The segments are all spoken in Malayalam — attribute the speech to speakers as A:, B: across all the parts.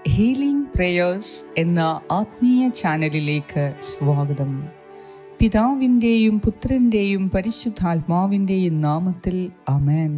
A: ഹീലിംഗ് പ്രേയേഴ്സ് എന്ന ആത്മീയ ചാനലിലേക്ക് സ്വാഗതം പിതാവിൻ്റെയും പുത്രൻ്റെയും പരിശുദ്ധാത്മാവിൻ്റെയും നാമത്തിൽ അമേൻ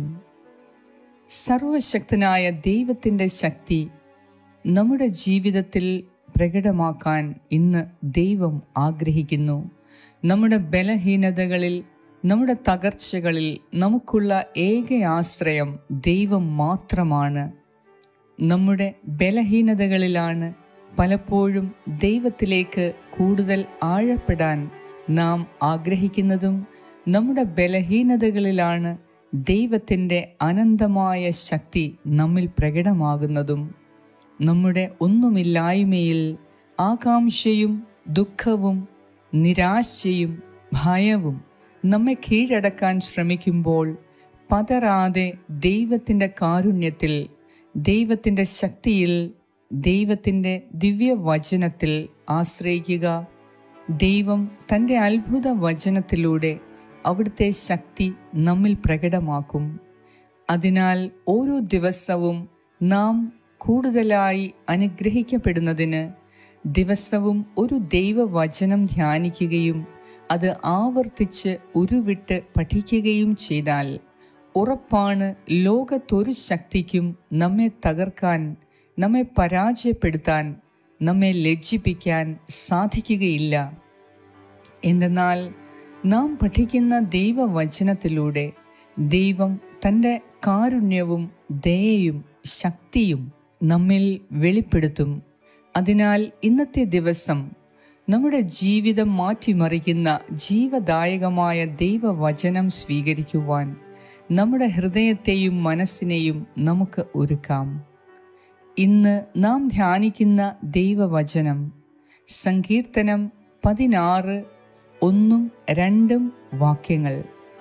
A: സർവശക്തനായ ദൈവത്തിൻ്റെ ശക്തി നമ്മുടെ ജീവിതത്തിൽ പ്രകടമാക്കാൻ ഇന്ന് ദൈവം ആഗ്രഹിക്കുന്നു നമ്മുടെ ബലഹീനതകളിൽ നമ്മുടെ തകർച്ചകളിൽ നമുക്കുള്ള ഏക ആശ്രയം ദൈവം മാത്രമാണ് നമ്മുടെ ബലഹീനതകളിലാണ് പലപ്പോഴും ദൈവത്തിലേക്ക് കൂടുതൽ ആഴപ്പെടാൻ നാം ആഗ്രഹിക്കുന്നതും നമ്മുടെ ബലഹീനതകളിലാണ് ദൈവത്തിൻ്റെ അനന്തമായ ശക്തി നമ്മിൽ പ്രകടമാകുന്നതും നമ്മുടെ ഒന്നുമില്ലായ്മയിൽ ആകാംക്ഷയും ദുഃഖവും നിരാശയും ഭയവും നമ്മെ കീഴടക്കാൻ ശ്രമിക്കുമ്പോൾ പതറാതെ ദൈവത്തിൻ്റെ കാരുണ്യത്തിൽ ദൈവത്തിൻ്റെ ശക്തിയിൽ ദൈവത്തിൻ്റെ ദിവ്യവചനത്തിൽ ആശ്രയിക്കുക ദൈവം തൻ്റെ അത്ഭുത വചനത്തിലൂടെ അവിടുത്തെ ശക്തി നമ്മിൽ പ്രകടമാക്കും അതിനാൽ ഓരോ ദിവസവും നാം കൂടുതലായി അനുഗ്രഹിക്കപ്പെടുന്നതിന് ദിവസവും ഒരു ദൈവവചനം ധ്യാനിക്കുകയും അത് ആവർത്തിച്ച് ഉരുവിട്ട് പഠിക്കുകയും ചെയ്താൽ ഉറപ്പാണ് ലോകത്തൊരു ശക്തിക്കും നമ്മെ തകർക്കാൻ നമ്മെ പരാജയപ്പെടുത്താൻ നമ്മെ ലജ്ജിപ്പിക്കാൻ സാധിക്കുകയില്ല എന്തെന്നാൽ നാം പഠിക്കുന്ന ദൈവവചനത്തിലൂടെ ദൈവം തൻ്റെ കാരുണ്യവും ദയയും ശക്തിയും നമ്മിൽ വെളിപ്പെടുത്തും അതിനാൽ ഇന്നത്തെ ദിവസം നമ്മുടെ ജീവിതം മാറ്റിമറിക്കുന്ന ജീവദായകമായ ദൈവവചനം സ്വീകരിക്കുവാൻ നമ്മുടെ ഹൃദയത്തെയും മനസ്സിനെയും നമുക്ക് ഒരുക്കാം ഇന്ന് നാം ധ്യാനിക്കുന്ന ദൈവവചനം സങ്കീർത്തനം പതിനാറ് ഒന്നും രണ്ടും വാക്യങ്ങൾ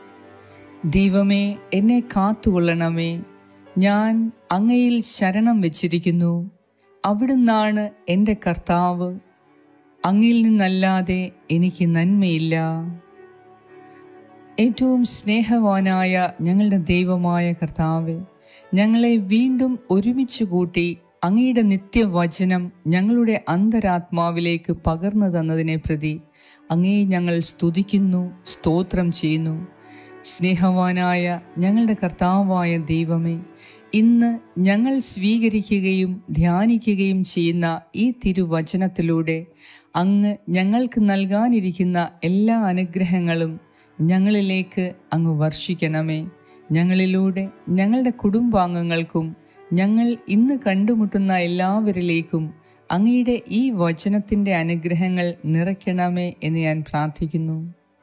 A: ദൈവമേ എന്നെ കാത്തുകൊള്ളണമേ ഞാൻ അങ്ങയിൽ ശരണം വെച്ചിരിക്കുന്നു അവിടുന്നാണ് എൻ്റെ കർത്താവ് അങ്ങിൽ നിന്നല്ലാതെ എനിക്ക് നന്മയില്ല ഏറ്റവും സ്നേഹവാനായ ഞങ്ങളുടെ ദൈവമായ കർത്താവ് ഞങ്ങളെ വീണ്ടും ഒരുമിച്ച് കൂട്ടി അങ്ങയുടെ നിത്യവചനം ഞങ്ങളുടെ അന്തരാത്മാവിലേക്ക് പകർന്നു തന്നതിനെ പ്രതി അങ്ങേ ഞങ്ങൾ സ്തുതിക്കുന്നു സ്തോത്രം ചെയ്യുന്നു സ്നേഹവാനായ ഞങ്ങളുടെ കർത്താവായ ദൈവമേ ഇന്ന് ഞങ്ങൾ സ്വീകരിക്കുകയും ധ്യാനിക്കുകയും ചെയ്യുന്ന ഈ തിരുവചനത്തിലൂടെ അങ്ങ് ഞങ്ങൾക്ക് നൽകാനിരിക്കുന്ന എല്ലാ അനുഗ്രഹങ്ങളും ഞങ്ങളിലേക്ക് അങ്ങ് വർഷിക്കണമേ ഞങ്ങളിലൂടെ ഞങ്ങളുടെ കുടുംബാംഗങ്ങൾക്കും ഞങ്ങൾ ഇന്ന് കണ്ടുമുട്ടുന്ന എല്ലാവരിലേക്കും അങ്ങയുടെ ഈ വചനത്തിൻ്റെ അനുഗ്രഹങ്ങൾ നിറയ്ക്കണമേ എന്ന് ഞാൻ പ്രാർത്ഥിക്കുന്നു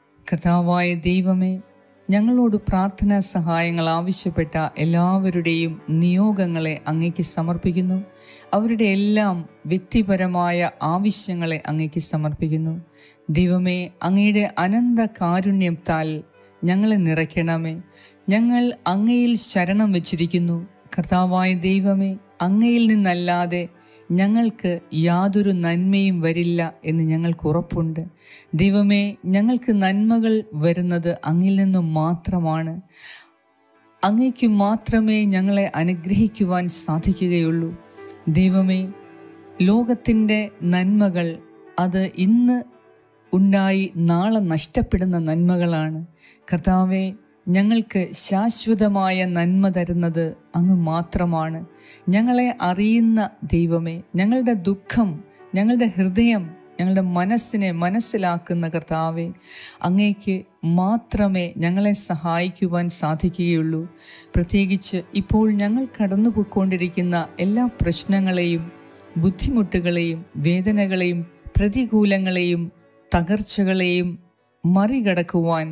A: കഥാവായ ദൈവമേ ഞങ്ങളോട് പ്രാർത്ഥനാ സഹായങ്ങൾ ആവശ്യപ്പെട്ട എല്ലാവരുടെയും നിയോഗങ്ങളെ അങ്ങേക്ക് സമർപ്പിക്കുന്നു അവരുടെ എല്ലാം വ്യക്തിപരമായ ആവശ്യങ്ങളെ അങ്ങേക്ക് സമർപ്പിക്കുന്നു ദൈവമേ അങ്ങയുടെ അനന്ത കാരുണ്യത്താൽ ഞങ്ങളെ നിറയ്ക്കണമേ ഞങ്ങൾ അങ്ങയിൽ ശരണം വച്ചിരിക്കുന്നു കർത്താവായ ദൈവമേ അങ്ങയിൽ നിന്നല്ലാതെ ഞങ്ങൾക്ക് യാതൊരു നന്മയും വരില്ല എന്ന് ഞങ്ങൾക്ക് ഉറപ്പുണ്ട് ദൈവമേ ഞങ്ങൾക്ക് നന്മകൾ വരുന്നത് അങ്ങിൽ നിന്നും മാത്രമാണ് അങ്ങയ്ക്ക് മാത്രമേ ഞങ്ങളെ അനുഗ്രഹിക്കുവാൻ സാധിക്കുകയുള്ളൂ ദൈവമേ ലോകത്തിൻ്റെ നന്മകൾ അത് ഇന്ന് ഉണ്ടായി നാളെ നഷ്ടപ്പെടുന്ന നന്മകളാണ് കർത്താവെ ഞങ്ങൾക്ക് ശാശ്വതമായ നന്മ തരുന്നത് അങ്ങ് മാത്രമാണ് ഞങ്ങളെ അറിയുന്ന ദൈവമേ ഞങ്ങളുടെ ദുഃഖം ഞങ്ങളുടെ ഹൃദയം ഞങ്ങളുടെ മനസ്സിനെ മനസ്സിലാക്കുന്ന കർത്താവെ അങ്ങേക്ക് മാത്രമേ ഞങ്ങളെ സഹായിക്കുവാൻ സാധിക്കുകയുള്ളൂ പ്രത്യേകിച്ച് ഇപ്പോൾ ഞങ്ങൾ കടന്നുപോയിക്കൊണ്ടിരിക്കുന്ന എല്ലാ പ്രശ്നങ്ങളെയും ബുദ്ധിമുട്ടുകളെയും വേദനകളെയും പ്രതികൂലങ്ങളെയും തകർച്ചകളെയും മറികടക്കുവാൻ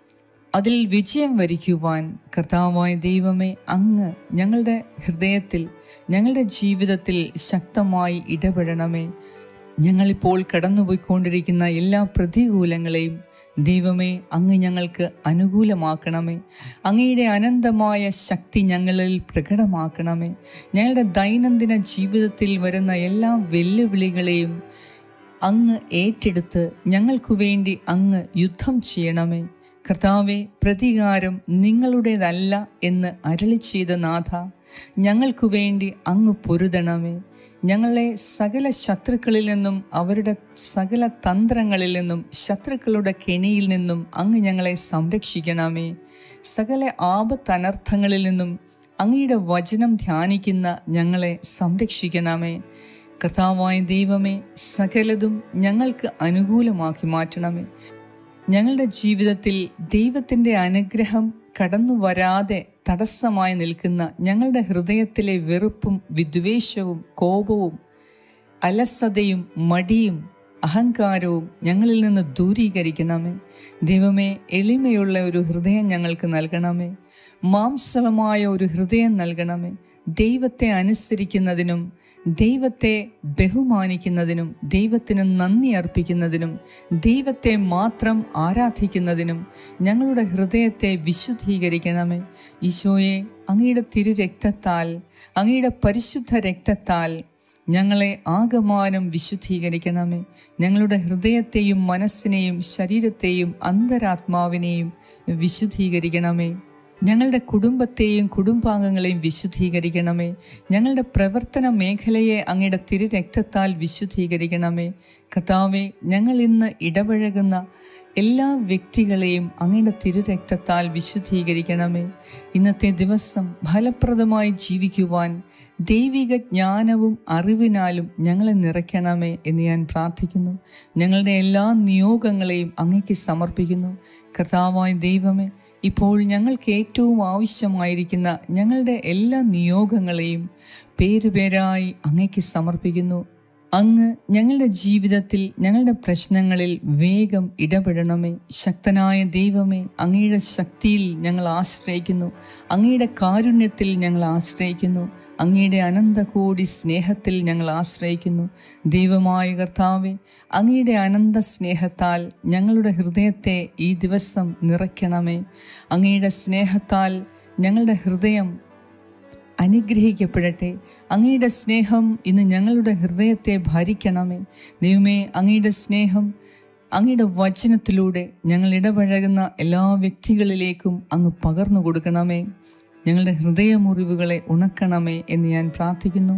A: അതിൽ വിജയം വരിക്കുവാൻ കർത്താവായ ദൈവമേ അങ്ങ് ഞങ്ങളുടെ ഹൃദയത്തിൽ ഞങ്ങളുടെ ജീവിതത്തിൽ ശക്തമായി ഇടപെടണമേ ഞങ്ങളിപ്പോൾ കടന്നുപോയിക്കൊണ്ടിരിക്കുന്ന എല്ലാ പ്രതികൂലങ്ങളെയും ദൈവമേ അങ്ങ് ഞങ്ങൾക്ക് അനുകൂലമാക്കണമേ അങ്ങയുടെ അനന്തമായ ശക്തി ഞങ്ങളിൽ പ്രകടമാക്കണമേ ഞങ്ങളുടെ ദൈനംദിന ജീവിതത്തിൽ വരുന്ന എല്ലാ വെല്ലുവിളികളെയും അങ്ങ് ഏറ്റെടുത്ത് ഞങ്ങൾക്കു വേണ്ടി അങ്ങ് യുദ്ധം ചെയ്യണമേ കർത്താവെ പ്രതികാരം നിങ്ങളുടേതല്ല എന്ന് അരളി ചെയ്ത നാഥ ഞങ്ങൾക്കു വേണ്ടി അങ്ങ് പൊരുതണമേ ഞങ്ങളെ സകല ശത്രുക്കളിൽ നിന്നും അവരുടെ സകല തന്ത്രങ്ങളിൽ നിന്നും ശത്രുക്കളുടെ കെണിയിൽ നിന്നും അങ്ങ് ഞങ്ങളെ സംരക്ഷിക്കണമേ സകല ആപത്തനർത്ഥങ്ങളിൽ നിന്നും അങ്ങയുടെ വചനം ധ്യാനിക്കുന്ന ഞങ്ങളെ സംരക്ഷിക്കണമേ കർത്താവായ ദൈവമേ സകലതും ഞങ്ങൾക്ക് അനുകൂലമാക്കി മാറ്റണമേ ഞങ്ങളുടെ ജീവിതത്തിൽ ദൈവത്തിൻ്റെ അനുഗ്രഹം കടന്നു വരാതെ തടസ്സമായി നിൽക്കുന്ന ഞങ്ങളുടെ ഹൃദയത്തിലെ വെറുപ്പും വിദ്വേഷവും കോപവും അലസതയും മടിയും അഹങ്കാരവും ഞങ്ങളിൽ നിന്ന് ദൂരീകരിക്കണമേ ദൈവമേ എളിമയുള്ള ഒരു ഹൃദയം ഞങ്ങൾക്ക് നൽകണമേ മാംസളമായ ഒരു ഹൃദയം നൽകണമേ ദൈവത്തെ അനുസരിക്കുന്നതിനും ദൈവത്തെ ബഹുമാനിക്കുന്നതിനും ദൈവത്തിന് നന്ദി അർപ്പിക്കുന്നതിനും ദൈവത്തെ മാത്രം ആരാധിക്കുന്നതിനും ഞങ്ങളുടെ ഹൃദയത്തെ വിശുദ്ധീകരിക്കണമേ ഈശോയെ അങ്ങയുടെ തിരു രക്തത്താൽ അങ്ങയുടെ പരിശുദ്ധ രക്തത്താൽ ഞങ്ങളെ ആകമാനം വിശുദ്ധീകരിക്കണമേ ഞങ്ങളുടെ ഹൃദയത്തെയും മനസ്സിനെയും ശരീരത്തെയും അന്തരാത്മാവിനെയും വിശുദ്ധീകരിക്കണമേ ഞങ്ങളുടെ കുടുംബത്തെയും കുടുംബാംഗങ്ങളെയും വിശുദ്ധീകരിക്കണമേ ഞങ്ങളുടെ പ്രവർത്തന മേഖലയെ അങ്ങയുടെ തിരു രക്തത്താൽ വിശുദ്ധീകരിക്കണമേ കർത്താവെ ഞങ്ങൾ ഇന്ന് ഇടപഴകുന്ന എല്ലാ വ്യക്തികളെയും അങ്ങയുടെ തിരു രക്തത്താൽ വിശുദ്ധീകരിക്കണമേ ഇന്നത്തെ ദിവസം ഫലപ്രദമായി ജീവിക്കുവാൻ ദൈവിക ജ്ഞാനവും അറിവിനാലും ഞങ്ങളെ നിറയ്ക്കണമേ എന്ന് ഞാൻ പ്രാർത്ഥിക്കുന്നു ഞങ്ങളുടെ എല്ലാ നിയോഗങ്ങളെയും അങ്ങയ്ക്ക് സമർപ്പിക്കുന്നു കർത്താവായ ദൈവമേ ഇപ്പോൾ ഞങ്ങൾക്ക് ഏറ്റവും ആവശ്യമായിരിക്കുന്ന ഞങ്ങളുടെ എല്ലാ നിയോഗങ്ങളെയും പേരുപേരായി അങ്ങയ്ക്ക് സമർപ്പിക്കുന്നു അങ്ങ് ഞങ്ങളുടെ ജീവിതത്തിൽ ഞങ്ങളുടെ പ്രശ്നങ്ങളിൽ വേഗം ഇടപെടണമേ ശക്തനായ ദൈവമേ അങ്ങയുടെ ശക്തിയിൽ ഞങ്ങൾ ആശ്രയിക്കുന്നു അങ്ങയുടെ കാരുണ്യത്തിൽ ഞങ്ങൾ ആശ്രയിക്കുന്നു അങ്ങയുടെ അനന്തകോടി സ്നേഹത്തിൽ ഞങ്ങൾ ആശ്രയിക്കുന്നു ദൈവമായ കർത്താവെ അങ്ങയുടെ അനന്ത സ്നേഹത്താൽ ഞങ്ങളുടെ ഹൃദയത്തെ ഈ ദിവസം നിറയ്ക്കണമേ അങ്ങയുടെ സ്നേഹത്താൽ ഞങ്ങളുടെ ഹൃദയം അനുഗ്രഹിക്കപ്പെടട്ടെ അങ്ങയുടെ സ്നേഹം ഇന്ന് ഞങ്ങളുടെ ഹൃദയത്തെ ഭരിക്കണമേ ദൈവമേ അങ്ങയുടെ സ്നേഹം അങ്ങയുടെ വചനത്തിലൂടെ ഞങ്ങൾ ഇടപഴകുന്ന എല്ലാ വ്യക്തികളിലേക്കും അങ്ങ് പകർന്നു കൊടുക്കണമേ ഞങ്ങളുടെ ഹൃദയമുറിവുകളെ ഉണക്കണമേ എന്ന് ഞാൻ പ്രാർത്ഥിക്കുന്നു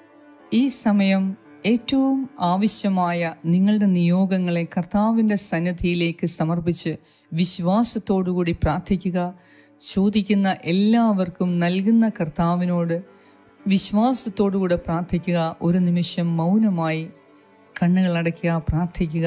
A: ഈ സമയം ഏറ്റവും ആവശ്യമായ നിങ്ങളുടെ നിയോഗങ്ങളെ കർത്താവിൻ്റെ സന്നിധിയിലേക്ക് സമർപ്പിച്ച് വിശ്വാസത്തോടുകൂടി പ്രാർത്ഥിക്കുക ചോദിക്കുന്ന എല്ലാവർക്കും നൽകുന്ന കർത്താവിനോട് വിശ്വാസത്തോടുകൂടെ പ്രാർത്ഥിക്കുക ഒരു നിമിഷം മൗനമായി കണ്ണുകൾ അടയ്ക്കുക പ്രാർത്ഥിക്കുക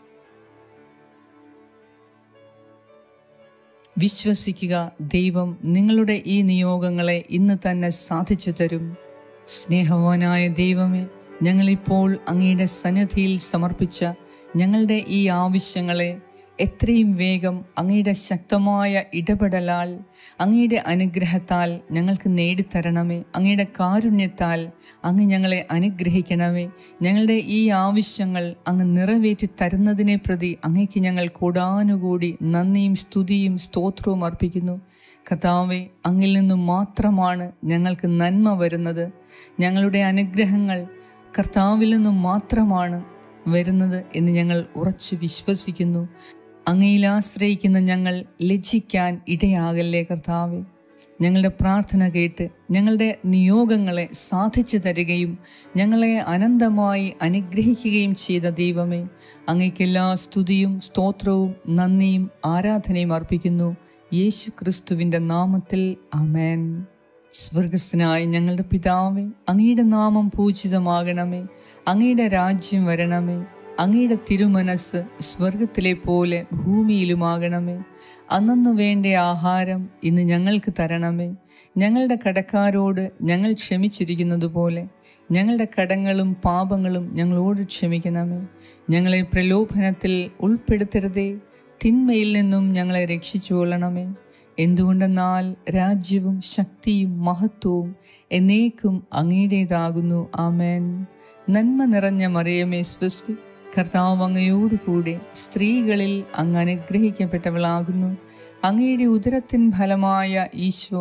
A: വിശ്വസിക്കുക ദൈവം നിങ്ങളുടെ ഈ നിയോഗങ്ങളെ ഇന്ന് തന്നെ സാധിച്ചു തരും സ്നേഹവാനായ ദൈവമേ ഞങ്ങളിപ്പോൾ അങ്ങയുടെ സന്നിധിയിൽ സമർപ്പിച്ച ഞങ്ങളുടെ ഈ ആവശ്യങ്ങളെ എത്രയും വേഗം അങ്ങയുടെ ശക്തമായ ഇടപെടലാൽ അങ്ങയുടെ അനുഗ്രഹത്താൽ ഞങ്ങൾക്ക് നേടിത്തരണമേ അങ്ങയുടെ കാരുണ്യത്താൽ അങ്ങ് ഞങ്ങളെ അനുഗ്രഹിക്കണമേ ഞങ്ങളുടെ ഈ ആവശ്യങ്ങൾ അങ്ങ് നിറവേറ്റി തരുന്നതിനെ പ്രതി അങ്ങയ്ക്ക് ഞങ്ങൾ കൂടാനുകൂടി നന്ദിയും സ്തുതിയും സ്തോത്രവും അർപ്പിക്കുന്നു കഥാവെ അങ്ങിൽ നിന്നും മാത്രമാണ് ഞങ്ങൾക്ക് നന്മ വരുന്നത് ഞങ്ങളുടെ അനുഗ്രഹങ്ങൾ കർത്താവിൽ നിന്നും മാത്രമാണ് വരുന്നത് എന്ന് ഞങ്ങൾ ഉറച്ചു വിശ്വസിക്കുന്നു അങ്ങയിൽ ആശ്രയിക്കുന്ന ഞങ്ങൾ ലജ്ജിക്കാൻ ഇടയാകല്ലേ കർത്താവെ ഞങ്ങളുടെ പ്രാർത്ഥന കേട്ട് ഞങ്ങളുടെ നിയോഗങ്ങളെ സാധിച്ചു തരികയും ഞങ്ങളെ അനന്തമായി അനുഗ്രഹിക്കുകയും ചെയ്ത ദൈവമേ അങ്ങയ്ക്കെല്ലാ സ്തുതിയും സ്തോത്രവും നന്ദിയും ആരാധനയും അർപ്പിക്കുന്നു യേശു ക്രിസ്തുവിൻ്റെ നാമത്തിൽ അമേൻ സ്വർഗസ്ഥനായ ഞങ്ങളുടെ പിതാവേ അങ്ങയുടെ നാമം പൂജിതമാകണമേ അങ്ങയുടെ രാജ്യം വരണമേ അങ്ങയുടെ തിരുമനസ് സ്വർഗത്തിലെ പോലെ ഭൂമിയിലുമാകണമേ അന്നു വേണ്ട ആഹാരം ഇന്ന് ഞങ്ങൾക്ക് തരണമേ ഞങ്ങളുടെ കടക്കാരോട് ഞങ്ങൾ ക്ഷമിച്ചിരിക്കുന്നത് പോലെ ഞങ്ങളുടെ കടങ്ങളും പാപങ്ങളും ഞങ്ങളോട് ക്ഷമിക്കണമേ ഞങ്ങളെ പ്രലോഭനത്തിൽ ഉൾപ്പെടുത്തരുതേ തിന്മയിൽ നിന്നും ഞങ്ങളെ രക്ഷിച്ചുകൊള്ളണമേ എന്തുകൊണ്ടെന്നാൽ രാജ്യവും ശക്തിയും മഹത്വവും എന്നേക്കും അങ്ങയുടേതാകുന്നു ആമേൻ നന്മ നിറഞ്ഞ മറിയമേ സ്വസ്തി കർത്താവ് അങ്ങയോടുകൂടെ സ്ത്രീകളിൽ അങ്ങ് അനുഗ്രഹിക്കപ്പെട്ടവളാകുന്നു അങ്ങയുടെ ഉദരത്തിൻ ഫലമായ ഈശോ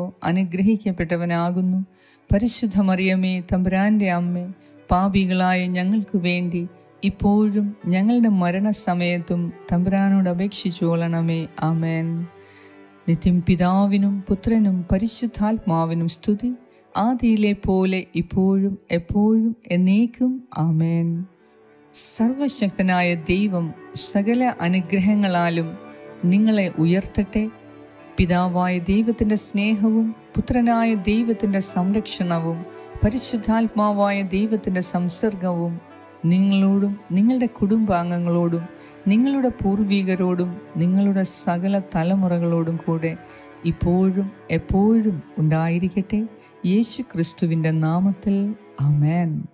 A: അനുഗ്രഹിക്കപ്പെട്ടവനാകുന്നു പരിശുദ്ധ മറിയമേ തമ്പുരാന്റെ അമ്മേ പാപികളായ ഞങ്ങൾക്ക് വേണ്ടി ഇപ്പോഴും ഞങ്ങളുടെ മരണസമയത്തും തമ്പുരാനോട് അപേക്ഷിച്ചു കൊള്ളണമേ ആമേൻ നിത്യം പിതാവിനും പുത്രനും പരിശുദ്ധാത്മാവിനും സ്തുതി ആദിയിലെ പോലെ ഇപ്പോഴും എപ്പോഴും എന്നേക്കും ആമേൻ സർവശക്തനായ ദൈവം സകല അനുഗ്രഹങ്ങളാലും നിങ്ങളെ ഉയർത്തട്ടെ പിതാവായ ദൈവത്തിൻ്റെ സ്നേഹവും പുത്രനായ ദൈവത്തിൻ്റെ സംരക്ഷണവും പരിശുദ്ധാത്മാവായ ദൈവത്തിൻ്റെ സംസർഗവും നിങ്ങളോടും നിങ്ങളുടെ കുടുംബാംഗങ്ങളോടും നിങ്ങളുടെ പൂർവികരോടും നിങ്ങളുടെ സകല തലമുറകളോടും കൂടെ ഇപ്പോഴും എപ്പോഴും ഉണ്ടായിരിക്കട്ടെ യേശു ക്രിസ്തുവിൻ്റെ നാമത്തിൽ അമേൻ